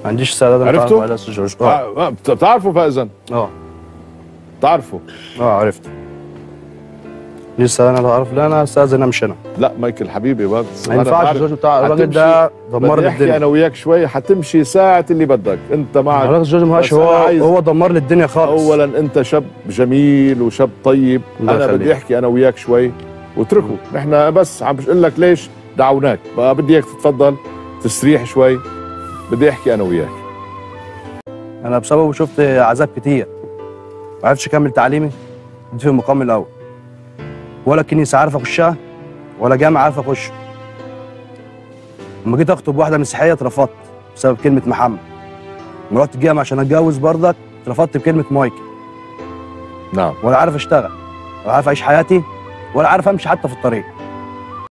ما عنديش استعداد أنا عرفته؟ أتعرف على أستاذ جورج اه آه، بت- بتعرفه فاذا اه بتعرفه اه عرفت لسه انا بعرف لا انا استاذن امشي انا لا مايكل حبيبي برضه ما ينفعش جورج بتاع الراجل ده دمر لي بدي احكي الدنيا انا وياك شوي حتمشي ساعة اللي بدك انت معك الراجل جورج ما بس هو أنا عايز- هو دمر لي الدنيا خالص اولا انت شاب جميل وشاب طيب الله انا يخليك. بدي احكي انا وياك شوي واتركه نحن بس عم بقول لك ليش دعوناك بقى بدي اياك تتفضل تستريح شوي بدي احكي انا وياك انا بسببه شفت عذاب كتير ما عرفتش اكمل تعليمي كنت في المقام الاول ولا كنيسه عارف اخشها ولا جامعه عارف اخش لما جيت اخطب واحده مسيحيه اترفضت بسبب كلمه محمد لما رحت الجامعه عشان اتجوز برضك اترفضت بكلمه مايكل نعم ولا عارف اشتغل ولا عارف اعيش حياتي ولا عارف امشي حتى في الطريق